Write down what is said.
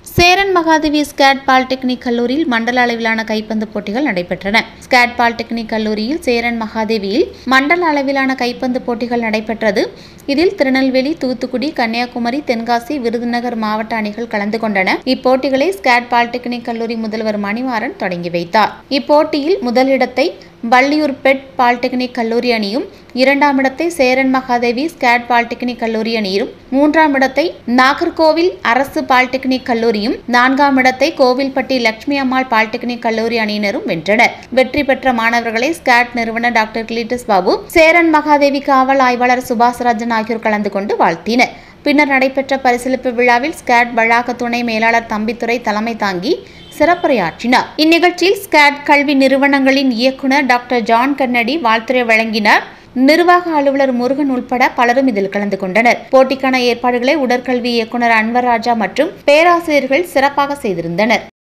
Cheran Mahadevi skate polytechnic கல்லூரியில் மண்டல அளவிலான கைப்பந்து போட்டிகள் நடைபெற்றன ஸ்கேட் பாலிடெக்னிக் கல்லூரியில் சேரன் மகாதேவியில் மண்டல அளவிலான கைப்பந்து போட்டிகள் நடைபெற்றது இதில் திருநெல்வேலி தூத்துக்குடி கன்னியாகுமரி தென்காசி விருதுநகர் மாவட்ட அணிகள் கலந்து கொண்டன இப்போட்டிகளை ஸ்கேட் பாலிடெக்னிக் கல்லூரி முதல்வர் மணிமாறன் தொடங்கி வைத்தார் இப்போட்டியில் முதலிடத்தை வள்ளியூர் பெட் பாலிடெக்னிக் கல்லூரி அணியும் இரண்டாம் இடத்தை சேரன் மகாதேவி ஸ்கேட் பாலிடெக்னிக் கல்லூரி அணியும் மூன்றாம் இடத்தை நாகர்கோவில் அரசு பாலிடெக்னிக் கல்லூரியும் நான்காம் இடத்தை கோவில்பட்டி லட்சுமி அம்மாள் பாலிடெக்னிக் கல்லூரி அணியினரும் வென்றனர் வெற்றி பெற்ற மாணவர்களை ஸ்கேட் நிறுவனர் டாக்டர் கிளீட்டஸ் பாபு சேரன் மகாதேவி காவல் ஆய்வாளர் சுபாஷ் ராஜன் ஆகியோர் கலந்து கொண்டு வாழ்த்தினர் பின்னர் நடைபெற்ற பரிசீலிப்பு விழாவில் ஸ்கேட் வளாக துணை மேலாளர் தம்பித்துறை தலைமை தாங்கி சிறப்புரையாற்றினார் இந்நிகழ்ச்சியில் ஸ்கேட் கல்வி நிறுவனங்களின் இயக்குனர் டாக்டர் ஜான் கன்னடி வாழ்த்துரை வழங்கினார் நிர்வாக அலுவலர் முருகன் உள்பட பலரும் இதில் கலந்து கொண்டனர் போட்டிக்கான ஏற்பாடுகளை உடற்கல்வி இயக்குனர் அன்வர் ராஜா மற்றும் பேராசிரியர்கள் சிறப்பாக செய்திருந்தனர்